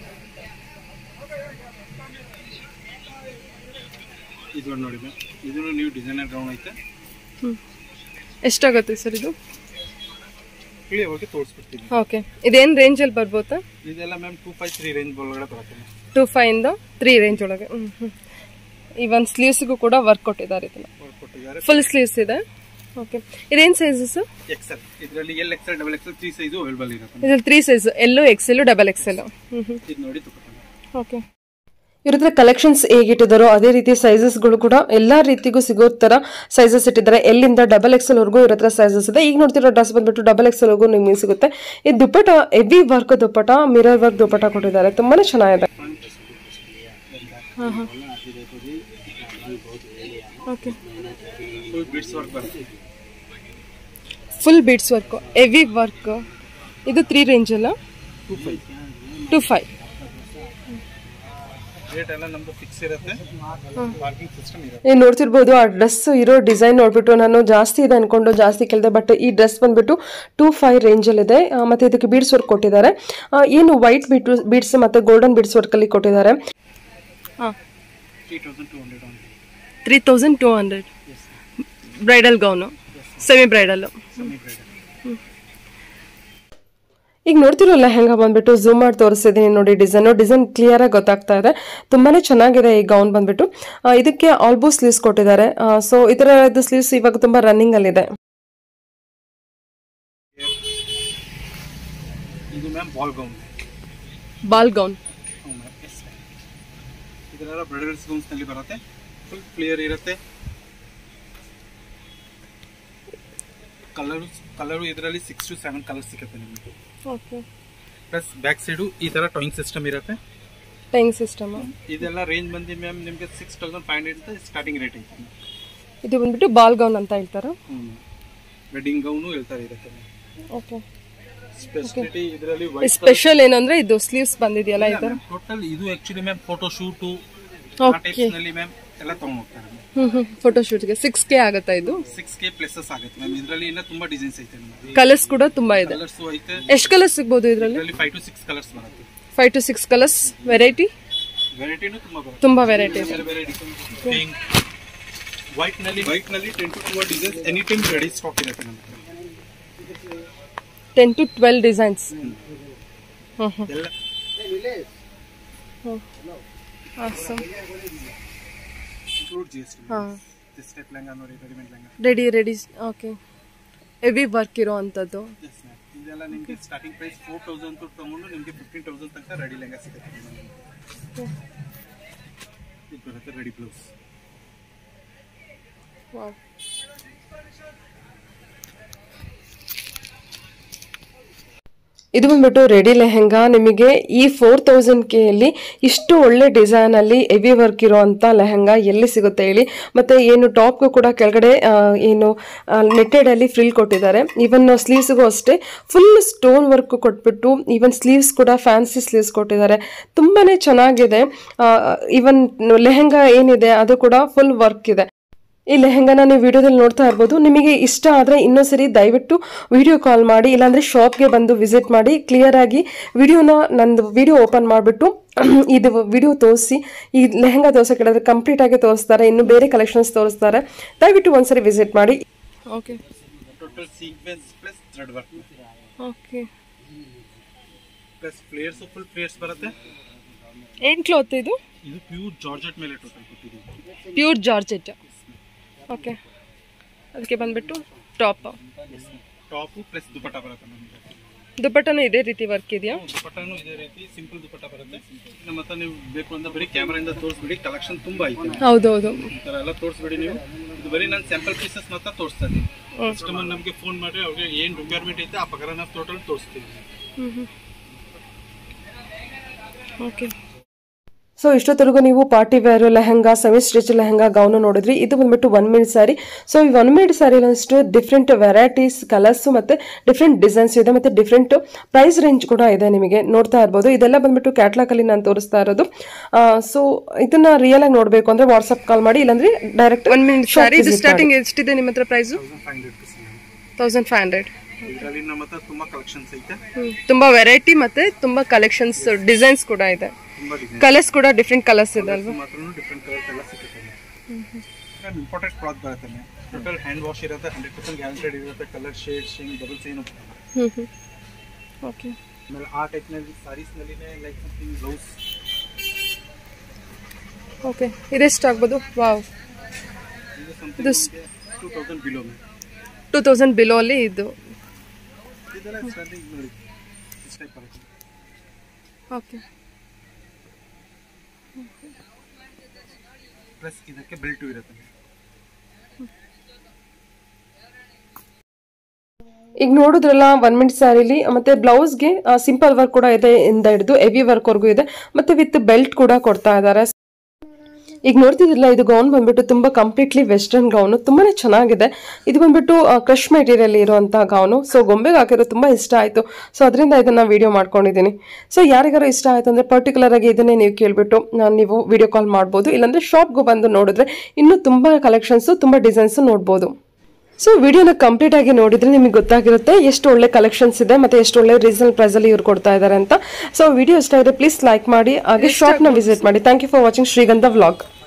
ಇದು ನೋಡಿ ಮ್ಯಾಮ್ ಇದು ನೀವು ಡಿಸೈನರ್ ಗೌನ್ ಐತೆ ಎಷ್ಟಾಗುತ್ತೆ ಸರ್ ಇದು ಕ್ಲಿಯರ್ ಆಗಿ ತೋರಿಸ್ಬಿಡ್ತೀನಿ ಓಕೆ ಇದೇನು ರೇಂಜಲ್ಲಿ ಬರ್ಬೋದಾ ಇದೆಲ್ಲ ma'am two five three range ಒಳಗಡೆ ಬರುತ್ತೆ ಮ್ಯಾಮ್ ಟೂ ಫೈವಿಂದ ತ್ರೀ ರೇಂಜ್ ಒಳಗೆ ಹ್ಞೂ ಹ್ಞೂ ಇವನ್ ಸ್ಲೀವ್ಸ್ಗೂ ಕೂಡ ವರ್ಕ್ ಕೊಟ್ಟಿದ್ದಾರೆ ಇದನ್ನ ಅವ್ರು ಕೊಟ್ಟಿದ್ದಾರೆ ಫುಲ್ ಸ್ಲೀವ್ಸ್ ಇದೆ ಓಕೆ ಇದೇನು ಸೈಜಸ್ ಎಕ್ಸೆಲ್ ಇದರಲ್ಲಿ L XL double XL three size available ಇರುತ್ತೆ ಇದ್ರಲ್ಲಿ three size L XL double XL ಹ್ಞೂ ಹ್ಞೂ ಇದು ನೋಡಿ ತಗೊಳ್ಳಿ ಓಕೆ ಇವ್ರ ಹತ್ರ ಕಲೆಕ್ಷನ್ಸ್ ಹೇಗಿಟ್ಟಿದಾರೋ ಅದೇ ರೀತಿ ಸೈಜಸ್ಗಳು ಕೂಡ ಎಲ್ಲಾ ರೀತಿಗೂ ಸಿಗೋ ತರ ಸೈಜಸ್ ಇಟ್ಟಿದ್ದಾರೆ ಎಲ್ಲಿಂದ ಡಬಲ್ ಎಕ್ಸೆಲ್ ವರ್ಗೂ ಇವ್ರ ಹತ್ರ ಸೈಜಸ್ ಇದೆ ಈಗ ನೋಡ್ತಿರೋ ಡ್ರೆಸ್ ಬಂದ್ಬಿಟ್ಟು ಡಬಲ್ ಎಕ್ಸೆಲ್ ವರ್ಗೂ ನಿಮಗೆ ಸಿಗುತ್ತೆ ಈ dupatta heavy work dupatta mirror work dupatta ಕೊಟ್ಟಿದ್ದಾರೆ ತುಂಬಾನೇ ಚೆನ್ನಾಗಿದೆ ಓಕೆ ಫುಲ್ ಬಿಡ್ಸ್ ವರ್ಕ್ ಬರುತ್ತೆ full beads work heavy work ಇದು ತ್ರೀ ರೇಂಜ್ ಅಲ್ಲ two five to five rate ಎಲ್ಲ ನಮ್ದು ಫಿಕ್ಸ್ ಇರುತ್ತೆ ಪಾರ್ಕಿಂಗ್ ಸಿಸ್ಟಮ್ ಇರುತ್ತೆ ನೀವು ನೋಡ್ತಿರ್ಬೋದು ಆ ಡ್ರೆಸ್ ಇರೋ ಡಿಸೈನ್ ನೋಡ್ಬಿಟ್ಟು ನಾನು ಜಾಸ್ತಿ ಇದೆ ಅನ್ಕೊಂಡು ಜಾಸ್ತಿ ಕೇಳಿದೆ ಬಟ್ ಈ ಡ್ರೆಸ್ ಬಂದ್ಬಿಟ್ಟು ಟೂ ಫೈವ್ ರೇಂಜಲ್ಲಿದೆ ಮತ್ತೆ ಇದಕ್ಕೆ ಬೀಡ್ಸ್ ವರ್ಕ್ ಕೊಟ್ಟಿದ್ದಾರೆ ಆ, ಏನು ವೈಟ್ ಬೀಟ್ ಬೀಡ್ಸ್ ಮತ್ತೆ ಗೋಲ್ಡನ್ ಬೀಡ್ಸ್ ವರ್ಕಲ್ಲಿ ಕೊಟ್ಟಿದ್ದಾರೆ three thousand two hundred on three thousand two hundred bridal gown semi bridal semi bridal ಈಗ ನೋಡ್ತಿರೋ ಲೆಹಂಗಾ ಬಂದ್ಬಿಟ್ಟು ಝೂಮ್ ಮಾಡಿ ತೋರಿಸ್ತಿದ್ದೀನಿ ನೋಡಿ ಡಿಸೈನ್ ಡಿಸೈನ್ ಕ್ಲಿಯರ್ ಆಗಿ ಗೊತ್ತಾಗ್ತಾ ಇದೆ ತುಂಬಾನೇ ಚೆನ್ನಾಗಿದೆ ಈ ಗೌನ್ ಬಂದ್ಬಿಟ್ಟು ಆ, ಇದಕ್ಕೆ ಆಲ್ಮೋಸ್ಟ್ ಸ್ಲೀವ್ಸ್ ಕೊಟ್ಟಿದ್ದಾರೆ ಸೊ ಈ ಥರದ್ದು ಸ್ಲೀವ್ಸ್ ಇವಾಗ ತುಂಬಾ ರನ್ನಿಂಗ್ ಅಲ್ಲಿದೆ ಇದು ma'am ball gown ball gown ಹ್ಞೂ ಮ್ಯಾಮ್ ಎಸ್ ಇದರೆಲ್ಲ ಬ್ರೈಡಲ್ಸ್ ಗೌನ್ಸ್ನಲ್ಲಿ ಬರುತ್ತೆ ಫುಲ್ ಕ್ಲಿಯರ್ ಇರುತ್ತೆ ಕಲರು ಕಲರು ಇದರಲ್ಲಿ ಸಿಕ್ಸ್ ಟು ಸೆವೆನ್ ಕಲರ್ ಸಿಗುತ್ತೆ ನಿಮಗೆ ಓಕೆ ಪ್ಲಸ್ ಬ್ಯಾಕ್ ಸೈಡು ಈ ಥರ ಟಾಯಿಂಗ್ ಸಿಸ್ಟಮ್ ಇರುತ್ತೆ ಟೈಂಗ್ ಸಿಸ್ಟಮ್ ಇದೆಲ್ಲ ರೇಂಜ್ ಬಂದು ಮ್ಯಾಮ್ ನಿಮಗೆ ಸಿಕ್ಸ್ ತೌಸಂಡ್ ಫೈವ್ ಹಂಡ್ರೆಡ್ ಅಂತ ಸ್ಟಾರ್ಟಿಂಗ್ ರೇಟ್ ಐತೆ ಇದು ಬಂದ್ಬಿಟ್ಟು ಬಾಲ್ ಗೌನ್ ಅಂತ ಹೇಳ್ತಾರ ಹ್ಞೂ ವೆಡ್ಡಿಂಗ್ ಗೌನು ಹೇಳ್ತಾರೆ ಇದಕ್ಕೆ ಓಕೆ ಸ್ಪೆಷಾಲಿಟಿ ಇದರಲ್ಲಿ ವೈಟ್ ಸ್ಪೆಷಲ್ ಏನಂದ್ರೆ ಇದು ಸ್ಲೀವ್ಸ್ ಬಂದಿದೆಯಲ್ಲ ಈ ತರ ಟೋಟಲ್ ಇದು ಆಕ್ಚುಲಿ ಮ್ಯಾಮ್ ಫೋಟೋ ಶೂಟು ಆ ಓಕೆ ಟೈಪ್ಸ್ ನಲ್ಲಿ ಮ್ಯಾಮ್ ಎಲ್ಲ ತಗೊಂಡ್ ಹೋಗ್ತಾರೆ ಹ್ಮ್ ಹ್ಮ್ ಫೋಟೋಶೂಟ್ಗೆ ಸಿಕ್ಸ್ ಕೆ ಆಗುತ್ತಾ ಇದು ಸಿಕ್ಸ್ ಕೆ ಪ್ಲೇಸಸ್ ಆಗುತ್ತೆ ಮ್ಯಾಮ್ ಇದರಲ್ಲಿ ಇನ್ನ ತುಂಬಾ ಡಿಸೈನ್ಸ್ ಐತೆ ಮ್ಯಾಮ್ ಕಲರ್ಸ್ ಕೂಡ ತುಂಬಾ ಇದೆ ಕಲರ್ಸ್ ಐತೆ ಎಷ್ಟು ಕಲರ್ಸ್ ಸಿಗ್ಬೋದು ಇದರಲ್ಲಿ ಇದರಲ್ಲಿ ಫೈವ್ ಟು ಸಿಕ್ಸ್ ಕಲರ್ಸ್ ಬರುತ್ತೆ five to six colours variety ವೆರೈಟಿನೂ ತುಂಬಾ ಬರುತ್ತೆ ತುಂಬಾ ವೆರೈಟಿ ಇದೆ ಬೇರೆ ಬೇರೆ ಪಿಂಕ್ ವೈಟ್ ನಲ್ಲಿ ವೈಟ್ ನಲ್ಲಿ ಟೆನ್ ಟು ಟುವ designs any time ready stock ಇರುತ್ತೆ ನಮ್ಮ ಹತ್ರ ಟೆನ್ ಟು ಟ್ವೆಲ್ ಡಿಸೈನ್ಸ್ ಹ್ಮ್ ಹ್ಮ್ ಎಲ್ಲ awesome. Include G S T ಹಾ ದಿಸ್ ಟೈಪ್ ಲೆಹಂಗಾ ನೋಡಿ readymade lehenga ready ready okay heavy work ಇರೋ ಅಂಥದ್ದು ಎಸ್ ಮ್ಯಾಮ್ ಇದೆಲ್ಲ ನಿಮಗೆ ಸ್ಟಾರ್ಟಿಂಗ್ ಪ್ರೈಸ್ ಫೋರ್ ತೌಸಂಡ್ ತಗೊಂಡು ನಿಮಗೆ ಫಿಫ್ಟೀನ್ ತೌಸಂಡ್ ತನಕ ರೆಡಿ ಲೆಹಂಗಾ ಸಿಗುತ್ತೆ ಇದು ಬರುತ್ತೆ ರೆಡಿ ಬ್ಲೌಸ್ ಇದು ಬಂದ್ಬಿಟ್ಟು ರೆಡಿ ಲೆಹೆಂಗಾ ನಿಮಗೆ ಈ ಫೋರ್ ತೌಸಂಡ್ ಕೆಯಲ್ಲಿ ಇಷ್ಟು ಒಳ್ಳೆ ಡಿಸೈನ್ ಅಲ್ಲಿ ಹೆವಿ ವರ್ಕ್ ಇರುವಂತ ಲೆಹೆಂಗಾ ಎಲ್ಲಿ ಸಿಗುತ್ತೆ ಹೇಳಿ ಮತ್ತೆ ಏನು ಟಾಪ್ಗೂ ಕೂಡ ಕೆಳಗಡೆ ಆ, ಏನು ನೆಟ್ಟೆಡ್ ಅಲ್ಲಿ ಫ್ರಿಲ್ ಕೊಟ್ಟಿದ್ದಾರೆ ಈವನ್ ಸ್ಲೀವ್ಸ್ಗೂ ಅಷ್ಟೇ ಫುಲ್ ಸ್ಟೋನ್ ವರ್ಕ್ ಕೊಟ್ಬಿಟ್ಟು ಈವನ್ ಸ್ಲೀವ್ಸ್ ಕೂಡ ಫ್ಯಾನ್ಸಿ ಸ್ಲೀವ್ಸ್ ಕೊಟ್ಟಿದ್ದಾರೆ ತುಂಬಾನೇ ಚೆನ್ನಾಗಿದೆ ಈವನ್ ಲೆಹೆಂಗಾ ಏನಿದೆ ಅದು ಕೂಡ ಫುಲ್ ವರ್ಕ್ ಇದೆ ಈ ಲೆಹೆಂಗಾನ ನೀವು ವಿಡಿಯೋದಲ್ಲಿ ನೋಡ್ತಾ ಇರ್ಬೋದು ನಿಮಗೆ ಇಷ್ಟ ಆದರೆ ಇನ್ನೊಂದ್ಸರಿ ದಯವಿಟ್ಟು ವಿಡಿಯೋ ಕಾಲ್ ಮಾಡಿ ಇಲ್ಲಾಂದ್ರೆ ಶಾಪ್ಗೆ ಬಂದು ವಿಸಿಟ್ ಮಾಡಿ ಕ್ಲಿಯರ್ ಆಗಿ ವಿಡಿಯೋನ ನಂದು ವಿಡಿಯೋ ಓಪನ್ ಮಾಡಿಬಿಟ್ಟು ಇದು ವಿಡಿಯೋ ತೋರಿಸಿ ಈ ಲೆಹೆಂಗಾ ತೋರ್ಸೋಕೆ ಹೇಳಿದ್ರೆ ಕಂಪ್ಲೀಟ್ ಆಗಿ ತೋರಿಸ್ತಾರೆ ಇನ್ನು ಬೇರೆ ಕಲೆಕ್ಷನ್ಸ್ ತೋರಿಸ್ತಾರೆ ದಯವಿಟ್ಟು ಒಂದ್ಸರಿ ವಿಸಿಟ್ ಮಾಡಿ okay total sequence plus thread work okay plus flares full flares ಬರುತ್ತೆ ಏನು ಕ್ಲಾತ್ ಇದು ಇದು ಪ್ಯೂರ್ ಜಾರ್ಜೆಟ್ ಮೇಲೆ ಟೋಟಲ್ ಕೊಟ್ಟಿದ್ದೀವಿ ಪ್ಯೂರ್ ಜಾರ್ಜೆಟ್ ಓಕೆ ಅದಕ್ಕೆ ಬಂದ್ಬಿಟ್ಟು ಟಾಪ್ ಟಾಪು ಪ್ಲಸ್ ದುಪಟ್ಟ ಬರುತ್ತೆ ನಮಗೆ ದುಪ್ಪಟ್ಟನು ಇದೇ ರೀತಿ ವರ್ಕ್ ಇದೆಯಾ ದುಪಟ್ಟನು ಇದೇ ರೀತಿ ಸಿಂಪಲ್ ದುಪಟ್ಟ ಬರುತ್ತೆ ಇನ್ನು ಮತ್ತೆ ನೀವು ಬೇಕು ಅಂದ್ರೆ ಬರೀ ಕ್ಯಾಮ್ರಾಯಿಂದ ತೋರಿಸ್ಬಿಡಿ ಕಲೆಕ್ಷನ್ ತುಂಬಾ ಐತೆ ಹೌದೌದು ಈ ಥರ ಎಲ್ಲ ತೋರಿಸ್ಬಿಡಿ ನೀವು ಇದು ಬರೀ ನಾನು ಸ್ಯಾಂಪಲ್ ಪೀಸಸ್ ಮಾತ್ರ ತೋರಿಸ್ತಾ ಇದ್ದೀನಿ ಕಸ್ಟಮರ್ ನಮಗೆ ಫೋನ್ ಮಾಡಿ ಅವ್ರಿಗೆ ಏನು ರಿಕ್ವೈರ್ಮೆಂಟ್ ಐತೆ ಆ ಪ್ರಕಾರ ನಾವು ಟೋಟಲ್ ತೋರಿಸ್ತೀವಿ ಓಕೆ ಸೊ ಇಷ್ಟೊತ್ತರೆಗೂ ನೀವು party wear lehenga semi stitch lehenga gown ನೋಡಿದ್ರಿ ಇದು ಬಂದ್ಬಿಟ್ಟು ಒನ್ ಮಿನಿಟ್ ಸ್ಯಾರಿ ಸೊ ಈ ಒನ್ ಮಿನಿಟ್ ಸ್ಯಾರಿ ಅಷ್ಟು ಡಿಫ್ರೆಂಟ್ ವೆರೈಟೀಸ್ ಕಲರ್ಸ್ ಮತ್ತೆ ಡಿಫ್ರೆಂಟ್ ಡಿಸೈನ್ಸ್ ಇದೆ ಮತ್ತೆ ಡಿಫ್ರೆಂಟ್ ಪ್ರೈಸ್ ರೇಂಜ್ ಕೂಡ ಇದೆ ನಿಮಗೆ ನೋಡ್ತಾ ಇರ್ಬೋದು ಇದೆಲ್ಲ ಬಂದ್ಬಿಟ್ಟು ಕ್ಯಾಟ್ಲಾಗ್ ಅಲ್ಲಿ ನಾನು ತೋರಿಸ್ತಾ ಇರೋದು ಸೊ ಇದನ್ನ ರಿಯಲ್ ಆಗಿ ನೋಡಬೇಕು ಅಂದ್ರೆ ವಾಟ್ಸ್ಆಪ್ ಕಾಲ್ ಮಾಡಿ ಇಲ್ಲಾಂದ್ರೆ ಡೈರೆಕ್ಟ್ ಒನ್ ಮಿನಿಟ್ ಸ್ಯಾರಿ ಇದು ಸ್ಟಾರ್ಟಿಂಗ್ ಎಷ್ಟಿದೆ ನಿಮ್ಮ ಹತ್ರ price thousand five hundred rupees thousand five hundred ಇದರಲ್ಲಿ ನಮ್ಮ ಹತ್ರ ತುಂಬಾ ಕಲೆಕ್ಷನ್ಸ್ ಐತೆ ತುಂಬಾ ವೆರೈಟಿ ಮತ್ತೆ ತುಂಬಾ ಕಲೆಕ್ಷನ್ಸ್ ಡಿಸೈನ್ಸ್ ಕೂಡ ಇದೆ ತುಂಬಾ ಡಿಸೈನ್ ಕಲರ್ಸ್ ಕೂಡ ಡಿಫ್ರೆಂಟ್ ಕಲರ್ಸ್ ಇದೆ ಅಲ್ವಾ ಮಾತ್ರ ಡಿಫ್ರೆಂಟ್ ಕಲರ್ಸ್ ಎಲ್ಲ ಸಿಗುತ್ತೆ ಮ್ಯಾಮ್ ಇಂಪಾರ್ಟೆಂಟ್ ಕ್ಲಾತ್ ಬರುತ್ತೆ ಮ್ಯಾಮ್ ಟೋಟಲ್ ಹ್ಯಾಂಡ್ ವಾಶ್ ಇರುತ್ತೆ ಹಂಡ್ರೆಡ್ ಪರ್ಸೆಂಟ್ ಗ್ಯಾರಂಟೆಡ್ ಇರುತ್ತೆ ಕಲರ್ ಶೇಡ್ ಶೇಂಗ್ ಡಬಲ್ಸ್ ಏನು ಬರಲ್ಲ. ಹ್ಮ್ ಹ್ಮ್ ಓಕೆ ಆಮೇಲೆ ಆ ಟೈಪ್ನಲ್ಲಿ ಸಾರೀಸ್ನಲ್ಲಿನೇ ಲೈಕ್ ಸಮಥಿಂಗ್ ಬ್ಲೌಸ್ ಓಕೆ ಇದೆಷ್ಟು ಆಗ್ಬೋದು ವಾವ್ ಇದು something two thousand below ma'am two thousand below ಅಲ್ಲಿ ಇದು ಇದೆಲ್ಲ ಸ್ಟಾರ್ಟಿಂಗ್ ನೋಡಿ ಇಷ್ಟು ಟೈಪ್ ಬರುತ್ತೆ ಓಕೆ ಪ್ಲಸ್ ಇದಕ್ಕೆ ಬೆಲ್ಟು ಇರುತ್ತೆ ಈಗ ನೋಡಿದ್ರಲ್ಲ ಒನ್ ಮಿನಿಟ್ ಸ್ಯಾರಿಲಿ ಮತ್ತೆ ಬ್ಲೌಸ್ಗೆ ಸಿಂಪಲ್ ವರ್ಕ್ ಕೂಡ ಇದೆ ಇಂದ ಹಿಡಿದು ಹೆವಿ ವರ್ಕ್ ವರ್ಗೂ ಇದೆ ಮತ್ತೆ ವಿತ್ ಬೆಲ್ಟ್ ಕೂಡ ಕೊಡ್ತಾ ಇದ್ದಾರೆ ಈಗ ನೋಡ್ತಿದ್ರಲ್ಲ ಇದು ಗೌನ್ ಬಂದ್ಬಿಟ್ಟು ತುಂಬಾ ಕಂಪ್ಲೀಟ್ಲಿ ವೆಸ್ಟರ್ನ್ ಗೌನು ತುಂಬಾನೇ ಚೆನ್ನಾಗಿದೆ ಇದು ಬಂದ್ಬಿಟ್ಟು ಕ್ರಶ್ ಮೆಟೀರಿಯಲ್ ಇರುವಂತ ಗೌನು ಸೊ ಗೊಂಬೆಗೆ ಹಾಕಿರೋ ತುಂಬಾ ಇಷ್ಟ ಆಯ್ತು ಸೊ ಅದರಿಂದ ಇದನ್ನ ವಿಡಿಯೋ ಮಾಡ್ಕೊಂಡಿದ್ದೀನಿ ಸೊ ಯಾರಿಗಾರು ಇಷ್ಟ ಆಯ್ತು ಅಂದ್ರೆ ಪರ್ಟಿಕ್ಯುಲರ್ ಆಗಿ ಇದನ್ನೇ ನೀವು ಕೇಳ್ಬಿಟ್ಟು ನಾನು ನೀವು ವಿಡಿಯೋ ಕಾಲ್ ಮಾಡ್ಬೋದು ಇಲ್ಲಾಂದ್ರೆ ಶಾಪ್ಗೂ ಬಂದು ನೋಡಿದ್ರೆ ಇನ್ನೂ ತುಂಬಾ ಕಲೆಕ್ಷನ್ಸ್ ತುಂಬಾ ಡಿಸೈನ್ಸ್ ನೋಡ್ಬೋದು ಸೊ ವಿಡಿಯೋನ ಕಂಪ್ಲೀಟ್ ಆಗಿ ನೋಡಿದ್ರೆ ನಿಮಗೆ ಗೊತ್ತಾಗಿರುತ್ತೆ ಎಷ್ಟು ಒಳ್ಳೆ ಕಲೆಕ್ಷನ್ಸ್ ಇದೆ ಮತ್ತೆ ಎಷ್ಟು ಒಳ್ಳೆ ರೀಸನಲ್ ಪ್ರೈಸ್ ಅಲ್ಲಿ ಇವ್ರು ಕೊಡ್ತಾ ಇದ್ದಾರೆ ಅಂತ ಸೊ ವಿಡಿಯೋ ಇಷ್ಟ ಇದೆ ಪ್ಲೀಸ್ ಲೈಕ್ ಮಾಡಿ ಹಾಗೆ ಶಾಪ್ನ ವಿಸಿಟ್ ಮಾಡಿ thank you for watching Shrigandha vlog